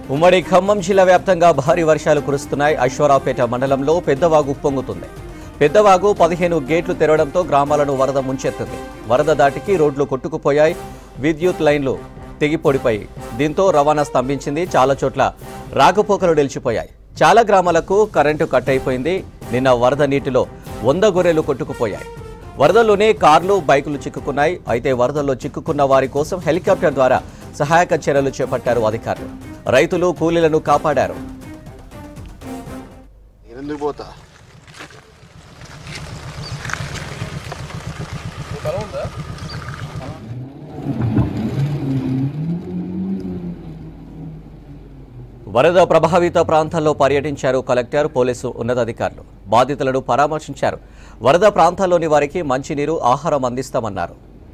ఉమ్మడి ఖమ్మం జిల్లా వ్యాప్తంగా భారీ వర్షాలు కురుస్తున్నాయి అశ్వరావుపేట మండలంలో పెద్దవాగు ఉప్పొంగుతుంది పెద్దవాగు పదిహేను గేట్లు తెరవడంతో గ్రామాలను వరద ముంచెత్తింది వరద దాటికి రోడ్లు కొట్టుకుపోయాయి విద్యుత్ లైన్లు తెగిపొడిపోయి దీంతో రవాణా స్తంభించింది చాలా చోట్ల రాకపోకలు నిలిచిపోయాయి చాలా గ్రామాలకు కరెంటు కట్ అయిపోయింది నిన్న వరద నీటిలో వంద గొర్రెలు కొట్టుకుపోయాయి వరదల్లోనే కార్లు బైకులు చిక్కుకున్నాయి అయితే వరదల్లో చిక్కుకున్న వారి కోసం హెలికాప్టర్ ద్వారా సహాయక చర్యలు చేపట్టారు అధికారులు రైతులు కూలీలను కాపాడారు నేనెందుకు పోతా వరద ప్రభావిత ప్రాంతాల్లో పర్యటించారు కలెక్టర్ పోలీసు ఉన్నతాధికారులు బాధితులను పరామర్శించారు వరద ప్రాంతాల్లోని వారికి మంచినీరు ఆహారం అందిస్తామన్నారు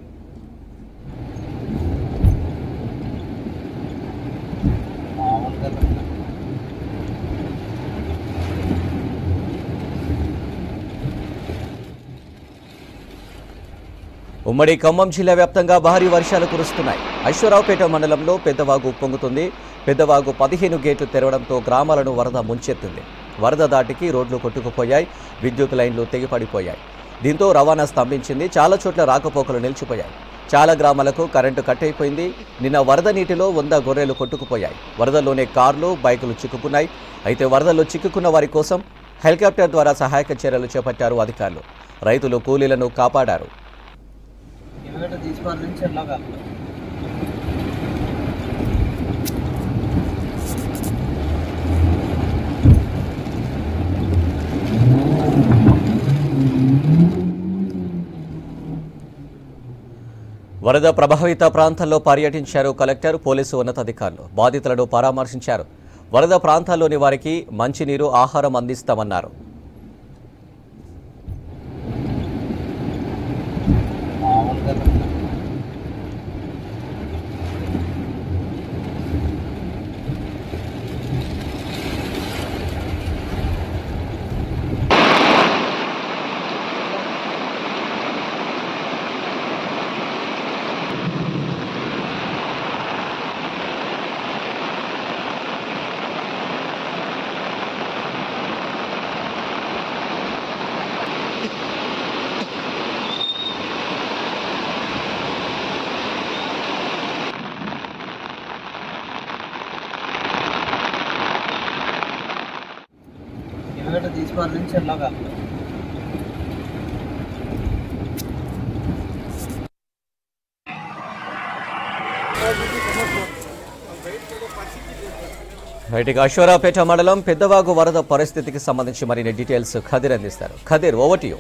ఉమ్మడి ఖమ్మం జిల్లా వ్యాప్తంగా భారీ వర్షాలు కురుస్తున్నాయి అశ్వరావుపేట మండలంలో పెద్దవాగు ఉప్పొంగుతుంది పెద్దవాగు పదిహేను గేట్లు తెరవడంతో గ్రామాలను వరద ముంచెత్తింది వరద దాటికి రోడ్లు కొట్టుకుపోయాయి విద్యుత్ లైన్లు తెగిపడిపోయాయి దీంతో రవాణా స్తంభించింది చాలా చోట్ల రాకపోకలు నిలిచిపోయాయి చాలా గ్రామాలకు కరెంటు కట్ అయిపోయింది నిన్న వరద నీటిలో వంద గొర్రెలు కొట్టుకుపోయాయి వరదల్లోనే కార్లు బైకులు చిక్కుకున్నాయి అయితే వరదల్లో చిక్కుకున్న వారి కోసం హెలికాప్టర్ ద్వారా సహాయక చర్యలు చేపట్టారు అధికారులు రైతులు కూలీలను కాపాడారు ఇరవై తీసుకోవాలి నుంచి ఎలాగా వరద ప్రభావిత ప్రాంతాల్లో పర్యటించారు కలెక్టర్ పోలీసు ఉన్నతాధికారులు బాధితులను పరామర్శించారు వరద ప్రాంతాల్లోని వారికి మంచినీరు ఆహారం అందిస్తామన్నారు ఇరవై తీసుకోవాలి నుంచి ఎలాగా బయటికి అశ్వరాపేట మండలం పెద్దవాగు వరద పరిస్థితికి సంబంధించి మరిన్ని డీటెయిల్స్ ఖదీర్ అందిస్తారు Khadeer over to you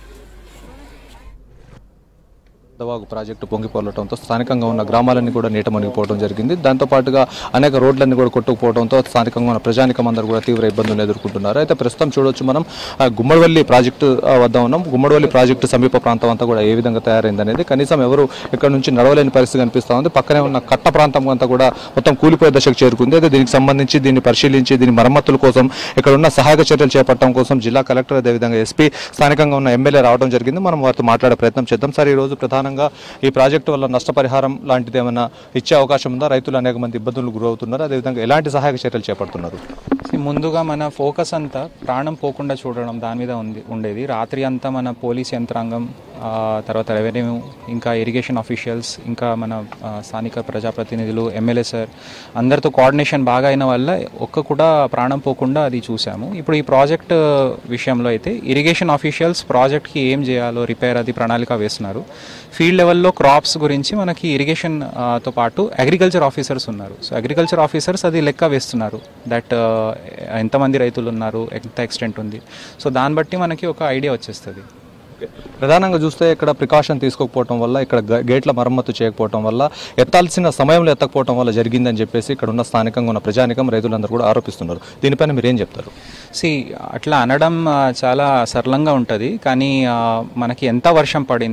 Peddavagu project పొంగిపోవడంతో స్థానికంగా ఉన్న గ్రామాలన్నీ కూడా నీట మునిగిపోవడం జరిగింది దాంతోపాటుగా అనేక రోడ్లన్నీ కూడా కొట్టుకుపోవడంతో స్థానికంగా ఉన్న ప్రజానికం అందరూ కూడా తీవ్ర ఇబ్బందులు ఎదుర్కొంటున్నారు అయితే ప్రస్తుతం చూడొచ్చు మనం ఆ, గుమ్మడివల్లి ప్రాజెక్టు ఆ, వద్ద ఉన్నాం గుమ్మడివల్లి ప్రాజెక్టు సమీప ప్రాంతం అంతా కూడా ఏ విధంగా తయారైంది అనేది కనీసం ఎవరు ఇక్కడ నుంచి నడవలేని పరిస్థితి కనిపిస్తూ ఉంది పక్కనే ఉన్న కట్ట ప్రాంతం అంతా కూడా మొత్తం కూలిపోయే దశకు చేరుకుంది అయితే దీనికి సంబంధించి దీన్ని పరిశీలించి దీని మరమ్మతుల కోసం ఇక్కడ ఉన్న సహాయక చర్యలు చేపట్టడం కోసం జిల్లా కలెక్టర్ అదేవిధంగా ఎస్పీ స్థానికంగా ఉన్న ఎమ్మెల్యే రావడం జరిగింది మనం వారితో మాట్లాడే ప్రయత్నం చేద్దాం సార్ ఈ రోజు ప్రధానంగా ఈ ప్రాజెక్టు వల్ల నష్టపరిహారం లాంటిది ఏమైనా ఇచ్చే అవకాశం ఉందా రైతులు అనేక మంది ఇబ్బందులు గురవుతున్నారు అదేవిధంగా ఎలాంటి సహాయక చర్యలు చేపడుతున్నారు See, ముందుగా మన ఫోకస్ అంతా ప్రాణం పోకుండా చూడడం దాని మీద ఉంది ఉండేది రాత్రి అంతా మన పోలీస్ యంత్రాంగం ఆ, తర్వాత రెవెన్యూ ఇంకా ఇరిగేషన్ అఫీషియల్స్ ఇంకా మన ఆ, స్థానిక ప్రజాప్రతినిధులు ఎమ్మెల్యే సార్ అందరితో కోఆర్డినేషన్ బాగా అయిన వల్ల ఒక్క కూడా ప్రాణం పోకుండా అది చూసాము ఇప్పుడు ఈ ప్రాజెక్ట్ విషయంలో అయితే ఇరిగేషన్ అఫీషియల్స్ ప్రాజెక్ట్కి ఏం చేయాలో రిపేర్ అది ప్రణాళిక వేస్తున్నారు ఫీల్డ్ లెవెల్లో క్రాప్స్ గురించి మనకి ఇరిగేషన్ ఆ, తో పాటు అగ్రికల్చర్ ఆఫీసర్స్ ఉన్నారు సో అగ్రికల్చర్ ఆఫీసర్స్ అది లెక్క వేస్తున్నారు దట్ ఎంతమంది రైతులు ఉన్నారు ఎంత ఎక్స్టెంట్ ఉంది సో దాన్ని బట్టి మనకి ఒక ఐడియా వచ్చేస్తుంది ప్రధానంగా చూస్తే ఇక్కడ ప్రికాషన్ తీసుకోకపోవడం వల్ల ఇక్కడ గ- గేట్ల మరమ్మతు చేయకపోవడం వల్ల ఎత్తాల్సిన సమయంలో ఎత్తకపోవడం వల్ల జరిగిందని చెప్పేసి ఇక్కడ ఉన్న స్థానికంగా ఉన్న ప్రజానికం రైతులందరూ కూడా ఆరోపిస్తున్నారు దీనిపైన మీరు ఏం చెప్తారు సి అట్లా అనడం ఆ, చాలా సరళంగా ఉంటుంది కానీ ఆ, మనకి ఎంత వర్షం పడింది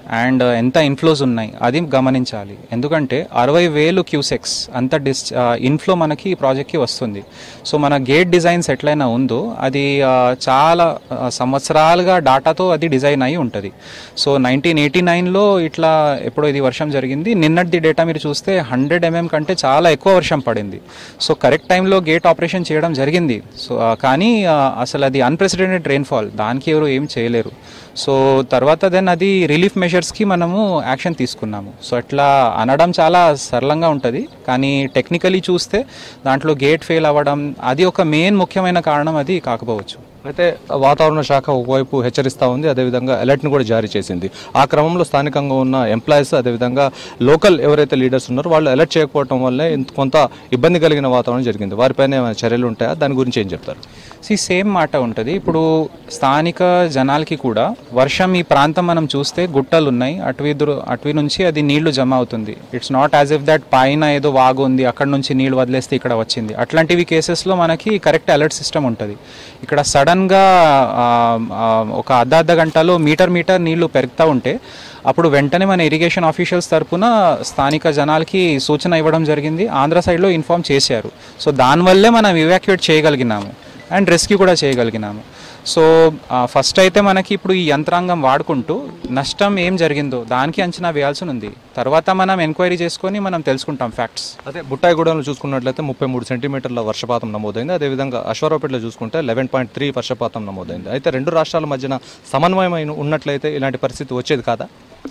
అండ్ ఎంత ఇన్ఫ్లోస్ ఉన్నాయి అది గమనించాలి ఎందుకంటే అరవై వేలు క్యూసెక్స్ అంత డిస్ ఇన్ఫ్లో మనకి ఈ ప్రాజెక్ట్కి వస్తుంది సో మన గేట్ డిజైన్స్ ఎట్లయినా ఉందో అది ఆ, చాలా ఆ, సంవత్సరాలుగా డాటాతో అది డిజైన్ అయి ఉంటుంది సో నైన్టీన్ ఎయిటీ నైన్లో ఇట్లా ఎప్పుడో ఇది వర్షం జరిగింది నిన్నటి డేటా మీరు చూస్తే హండ్రెడ్ ఎంఎం కంటే చాలా ఎక్కువ వర్షం పడింది సో కరెక్ట్ టైంలో గేట్ ఆపరేషన్ చేయడం జరిగింది సో ఆ, కానీ ఆ, అసలు అది అన్ప్రెసిడెంటెడ్ రెయిన్ఫాల్ దానికి ఎవరు ఏం చేయలేరు సో తర్వాత దెన్ అది రిలీఫ్ మెషర్స్కి మనము యాక్షన్ తీసుకున్నాము సో అట్లా అనడం చాలా సరళంగా ఉంటుంది కానీ టెక్నికలీ చూస్తే దాంట్లో గేట్ ఫెయిల్ అవ్వడం అది ఒక మెయిన్ ముఖ్యమైన కారణం అది కాకపోవచ్చు అయితే వాతావరణ శాఖ ఒకవైపు హెచ్చరిస్తూ ఉంది అదేవిధంగా అలర్ట్ని కూడా జారీ చేసింది ఆ క్రమంలో స్థానికంగా ఉన్న ఎంప్లాయీస్ అదేవిధంగా లోకల్ ఎవరైతే లీడర్స్ ఉన్నారో వాళ్ళు అలర్ట్ చేయకపోవడం వల్లే ఇంత కొంత ఇబ్బంది కలిగిన వాతావరణం జరిగింది వారిపైన ఏమైనా చర్యలు ఉంటాయా దాని గురించి ఏం చెప్తారు సి సేమ్ మాట ఉంటుంది ఇప్పుడు స్థానిక జనాలకి కూడా వర్షం ఈ ప్రాంతం మనం చూస్తే గుట్టలు ఉన్నాయి అటవీ దుర్ అటవీ నుంచి అది నీళ్లు జమ అవుతుంది it's not as if that పైన ఏదో వాగు ఉంది అక్కడ నుంచి నీళ్లు వదిలేస్తే ఇక్కడ వచ్చింది అట్లాంటివి కేసెస్లో మనకి కరెక్ట్ అలర్ట్ సిస్టమ్ ఉంటుంది ఇక్కడ సడన్గా ఒక అర్ధ అర్ధ గంటలో మీటర్ మీటర్ నీళ్లు పెరుగుతూ ఉంటే అప్పుడు వెంటనే మన ఇరిగేషన్ ఆఫీషియల్స్ తరపున స్థానిక జనాలకి సూచన ఇవ్వడం జరిగింది ఆంధ్ర సైడ్లో ఇన్ఫామ్ చేశారు సో దానివల్లే మనం ఇవాక్యుయేట్ చేయగలిగినాము అండ్ రెస్క్యూ కూడా చేయగలిగినాము సో ఫస్ట్ అయితే మనకి ఇప్పుడు ఈ యంత్రాంగం వాడుకుంటూ నష్టం ఏం జరిగిందో దానికి అంచనా వేయాల్సి ఉంది తర్వాత మనం ఎంక్వైరీ చేసుకొని మనం తెలుసుకుంటాం ఫ్యాక్ట్స్ అదే బుట్టాయిగూడెంలో చూసుకున్నట్లయితే ముప్పై మూడు సెంటీమీటర్ల వర్షపాతం నమోదైంది అదేవిధంగా అశ్వరావుపేటలో చూసుకుంటే లెవెన్ పాయింట్ త్రీ వర్షపాతం నమోదైంది అయితే రెండు రాష్ట్రాల మధ్యన సమన్వయం ఉన్నట్లయితే ఇలాంటి పరిస్థితి వచ్చేది కాదా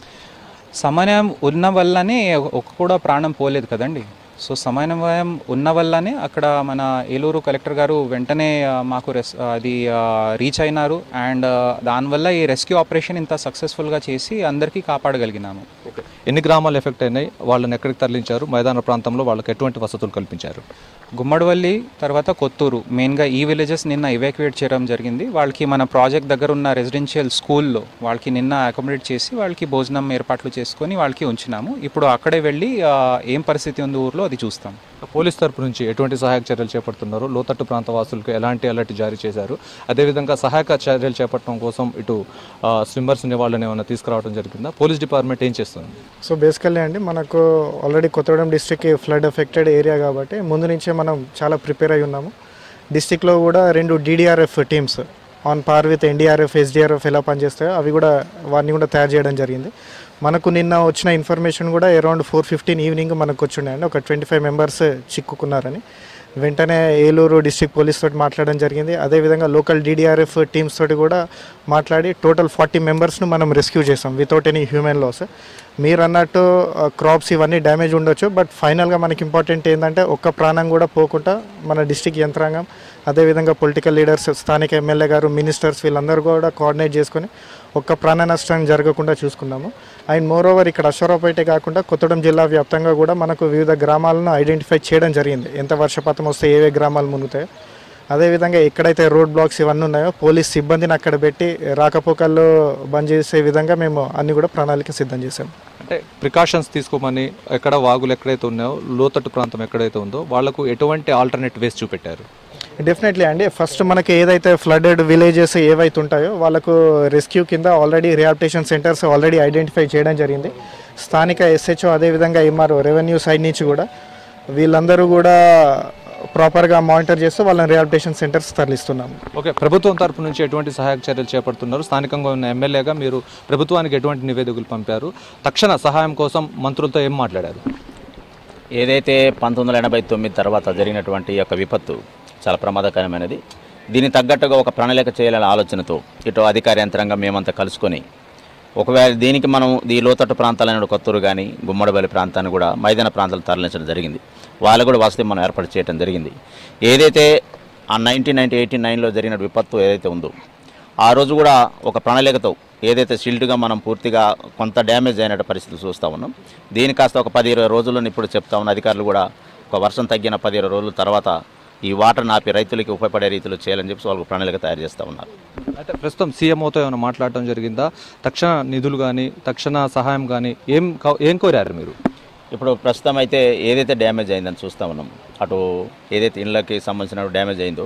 సమన్వయం ఉన్న వల్లనే ఒక కూడా ప్రాణం పోలేదు కదండి సో సమన్వయం ఉన్న వల్లనే అక్కడ మన ఏలూరు కలెక్టర్ గారు వెంటనే ఆ, మాకు రెస్ అది రీచ్ అయినారు అండ్ దానివల్ల ఈ రెస్క్యూ ఆపరేషన్ ఇంత సక్సెస్ఫుల్గా చేసి అందరికీ కాపాడగలిగినాము ఎన్ని గ్రామాలు ఎఫెక్ట్ అయినాయి వాళ్ళని ఎక్కడికి తరలించారు మైదాన ప్రాంతంలో వాళ్ళకి ఎటువంటి వసతులు కల్పించారు గుమ్మడివల్లి తర్వాత కొత్తూరు మెయిన్గా ఈ విలేజెస్ నిన్న ఇవాక్యుయేట్ చేయడం జరిగింది వాళ్ళకి మన ప్రాజెక్ట్ దగ్గర ఉన్న రెసిడెన్షియల్ స్కూల్లో వాళ్ళకి నిన్న అకామిడేట్ చేసి వాళ్ళకి భోజనం ఏర్పాట్లు చేసుకొని వాళ్ళకి ఉంచినాము ఇప్పుడు అక్కడే వెళ్ళి ఆ, ఏం పరిస్థితి ఉంది ఊర్లో అది చూస్తాం పోలీస్ తరపు నుంచి ఎటువంటి సహాయక చర్యలు చేపడుతున్నారు లోతట్టు ప్రాంత వాసులకు ఎలాంటి అలర్ట్ జారీ చేశారు అదేవిధంగా సహాయక చర్యలు చేపట్టడం కోసం ఇటు ఆ, స్విమ్మర్స్ని వాళ్ళని ఏమైనా తీసుకురావడం జరిగిందా పోలీస్ డిపార్ట్మెంట్ ఏం చేస్తుంది సో బేసికల్లీ అండి మనకు already Kothagudem district flood affected area కాబట్టి ముందు నుంచే మనం చాలా ప్రిపేర్ అయి ఉన్నాము డిస్టిక్లో కూడా రెండు DDRF teams on par with NDRF SDRF ఎలా పనిచేస్తాయో అవి కూడా వాటిని కూడా తయారు చేయడం జరిగింది మనకు నిన్న వచ్చిన ఇన్ఫర్మేషన్ కూడా అరౌండ్ ఫోర్ ఫిఫ్టీన్ ఈవినింగ్ మనకు వచ్చిండండి ఒక ట్వంటీ ఫైవ్ మెంబర్స్ చిక్కుకున్నారని వెంటనే ఏలూరు డిస్ట్రిక్ట్ పోలీస్ తోటి మాట్లాడడం జరిగింది అదేవిధంగా లోకల్ డీడీఆర్ఎఫ్ టీమ్స్ తోటి కూడా మాట్లాడి టోటల్ ఫార్టీ మెంబర్స్ను మనం రెస్క్యూ చేసాం వితౌట్ ఎనీ హ్యూమన్ లాస్ మీరు అన్నట్టు క్రాప్స్ ఇవన్నీ డ్యామేజ్ ఉండొచ్చు బట్ ఫైనల్గా మనకి ఇంపార్టెంట్ ఏంటంటే ఒక్క ప్రాణం కూడా పోకుండా మన డిస్టిక్ యంత్రాంగం అదేవిధంగా పొలిటికల్ లీడర్స్ స్థానిక ఎమ్మెల్యే గారు మినిస్టర్స్ వీళ్ళందరూ కూడా కోఆర్డినేట్ చేసుకొని ఒక్క ప్రాణ నష్టం జరగకుండా చూసుకున్నాము అండ్ మోర్ ఓవర్ ఇక్కడ అశ్వరావుపేటే కాకుండా కొత్తగూడెం జిల్లా వ్యాప్తంగా కూడా మనకు వివిధ గ్రామాలను ఐడెంటిఫై చేయడం జరిగింది ఎంత వర్షపాతం వస్తే ఏవే గ్రామాలు మునుగుతాయో అదేవిధంగా ఎక్కడైతే రోడ్ బ్లాక్స్ ఇవన్నీ ఉన్నాయో పోలీస్ సిబ్బందిని అక్కడ పెట్టి రాకపోకల్లో బంద్ చేసే విధంగా మేము అన్ని కూడా ప్రణాళిక సిద్ధం చేసాం అంటే ప్రికాషన్స్ తీసుకోమని ఎక్కడ వాగులు ఎక్కడైతే ఉన్నాయో లోతట్టు ప్రాంతం ఎక్కడైతే ఉందో వాళ్లకు ఎటువంటి ఆల్టర్నేట్ వేస్ చూపెట్టారు డెఫినెట్లీ అండి ఫస్ట్ మనకి ఏదైతే ఫ్లడెడ్ విలేజెస్ ఏవైతే ఉంటాయో వాళ్ళకు రెస్క్యూ కింద already rehabilitation centres already identify చేయడం జరిగింది స్థానిక ఎస్హెచ్ఓ అదేవిధంగా ఎంఆర్ఓ రెవెన్యూ సైడ్ నుంచి కూడా వీళ్ళందరూ కూడా ప్రాపర్గా మానిటర్ చేస్తూ వాళ్ళని రిహాబిటేషన్ సెంటర్స్ తరలిస్తున్నాము ఓకే ప్రభుత్వం తరపు నుంచి ఎటువంటి సహాయక చర్యలు చేపడుతున్నారు స్థానికంగా ఉన్న ఎమ్మెల్యేగా మీరు ప్రభుత్వానికి ఎటువంటి నివేదికలు పంపారు తక్షణ సహాయం కోసం మంత్రులతో ఏం మాట్లాడారు ఏదైతే పంతొమ్మిది వందల ఎనభై తొమ్మిది తర్వాత జరిగినటువంటి ఈ యొక్క విపత్తు చాలా ప్రమాదకరమైనది దీనికి తగ్గట్టుగా ఒక ప్రణాళిక చేయాలనే ఆలోచనతో ఇటు అధికార యంత్రాంగం మేమంతా కలుసుకొని ఒకవేళ దీనికి మనం ఈ లోతట్టు ప్రాంతాలైన కొత్తూరు కానీ గుమ్మడిపల్లి ప్రాంతాన్ని కూడా మైదాన ప్రాంతాలు తరలించడం జరిగింది వాళ్ళు కూడా వసతి మనం ఏర్పాటు చేయడం జరిగింది ఏదైతే ఆ నైన్టీన్ నైన్టీ ఎయిటీ నైన్లో జరిగిన విపత్తు ఏదైతే ఉందో ఆ రోజు కూడా ఒక ప్రణాళికతో ఏదైతే షిల్డ్గా మనం పూర్తిగా కొంత డ్యామేజ్ అయిన పరిస్థితులు చూస్తూ ఉన్నాం దీని కాస్త ఒక పది ఇరవై రోజుల్లో ఇప్పుడు చెప్తా ఉన్న అధికారులు కూడా ఒక వర్షం తగ్గిన పది ఇరవై రోజుల తర్వాత ఈ వాటర్ ఆపి రైతులకి ఉపయోగపడే రీతిలో చేయాలని చెప్పి వాళ్ళకు ప్రణాళిక తయారు చేస్తూ ఉన్నారు అయితే ప్రస్తుతం సీఎంఓతో ఏమైనా మాట్లాడటం జరిగిందా తక్షణ నిధులు కానీ తక్షణ సహాయం కానీ ఏం కా- ఏం కోరారు మీరు ఇప్పుడు ప్రస్తుతం అయితే ఏదైతే డ్యామేజ్ అయిందని చూస్తూ ఉన్నాం అటు ఏదైతే ఇళ్ళకి సంబంధించిన డ్యామేజ్ అయిందో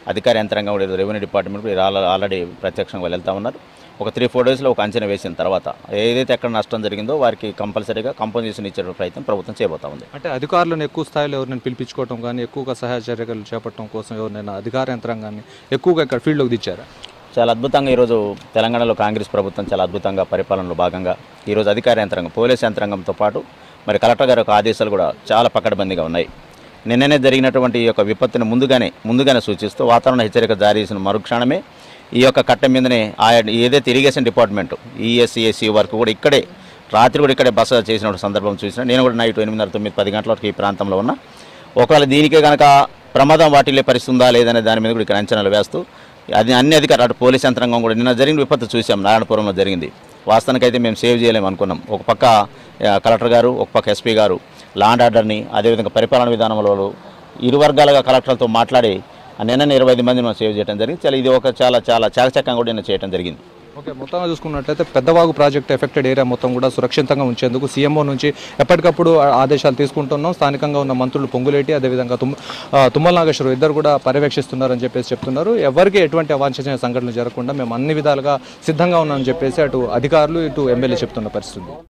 అధికార యంత్రాంగం కూడా ఈరోజు రెవెన్యూ డిపార్ట్మెంట్ కూడా ఆల- ఆల్రెడీ ప్రత్యక్షంగా వెళ్తా ఉన్నారు ఒక త్రీ ఫోర్ డేస్లో ఒక అంచనా వేసిన తర్వాత ఏదైతే ఎక్కడ నష్టం జరిగిందో వారికి కంపల్సరీగా కంపెన్సేషన్ ఇచ్చే ప్రయత్నం ప్రభుత్వం చేయబోతా ఉంది అంటే అధికారులను ఎక్కువ స్థాయిలో ఎవరినైనా పిలిపించుకోవడం కానీ ఎక్కువగా సహాయ చర్యలు చేపట్టడం కోసం ఎవరినైనా అధికార యంత్రాంగాన్ని ఎక్కువగా ఇక్కడ ఫీల్డ్లోకి దించారా చాలా అద్భుతంగా ఈరోజు తెలంగాణలో కాంగ్రెస్ ప్రభుత్వం చాలా అద్భుతంగా పరిపాలనలో భాగంగా ఈరోజు అధికార యంత్రాంగం పోలీస్ యంత్రాంగంతో పాటు మరి కలెక్టర్ గారి యొక్క ఆదేశాలు కూడా చాలా పకడ్బందీగా ఉన్నాయి నిన్ననే జరిగినటువంటి ఈ యొక్క విపత్తుని ముందుగానే ముందుగానే సూచిస్తూ వాతావరణ హెచ్చరిక జారీ చేసిన మరుక్షణమే ఈ యొక్క కట్ట మీదనే ఆ ఏదైతే ఇరిగేషన్ డిపార్ట్మెంట్ ఈఎస్సిఎస్సి వరకు కూడా ఇక్కడే రాత్రి కూడా ఇక్కడే బస చేసిన సందర్భం చూసిన నేను కూడా నైట్ ఎనిమిదిన్నర తొమ్మిది పది గంటల వరకు ఈ ప్రాంతంలో ఉన్నా ఒకవేళ దీనికే కనుక ప్రమాదం వాటిల్లే పరిస్థితి ఉందా లేదనే దాని మీద కూడా ఇక్కడ అంచనాలు వేస్తూ అది అన్ని అధికారులు అటు పోలీస్ యంత్రాంగం కూడా నిన్న జరిగిన విపత్తు చూసాం నారాయణపురంలో జరిగింది వాస్తవానికైతే మేము సేవ్ చేయలేము అనుకున్నాం ఒక పక్క ఆ, కలెక్టర్ గారు ఒక పక్క ఎస్పీ గారు లాండ్ ఆర్డర్ని అదేవిధంగా పరిపాలన విధానంలో ఇరు వర్గాలుగా కలెక్టర్లతో మాట్లాడి ఆ నిన్న ఇరవై ఐదు మందిని మనం సేవ్ చేయడం జరిగింది చాలా ఇది ఒక చాలా చాలా చాకచక్యంగా కూడా నిన్న చేయడం జరిగింది ఓకే మొత్తంగా చూసుకున్నట్లయితే పెద్దవాగు ప్రాజెక్ట్ ఎఫెక్టెడ్ ఏరియా మొత్తం కూడా సురక్షితంగా ఉంచేందుకు సీఎంఓ నుంచి ఎప్పటికప్పుడు ఆ- ఆదేశాలు తీసుకుంటున్నాం స్థానికంగా ఉన్న మంత్రులు పొంగులేటి అదేవిధంగా తుమ్ ఆ, తుమ్మల నాగేశ్వరరావు ఇద్దరు కూడా పర్యవేక్షిస్తున్నారని చెప్పేసి చెప్తున్నారు ఎవరికి ఎటువంటి అవాంఛనీయ సంఘటనలు జరగకుండా మేము అన్ని విధాలుగా సిద్ధంగా ఉన్నామని చెప్పేసి అటు అధికారులు ఇటు ఎమ్మెల్యే చెప్తున్న పరిస్థితి ఉంది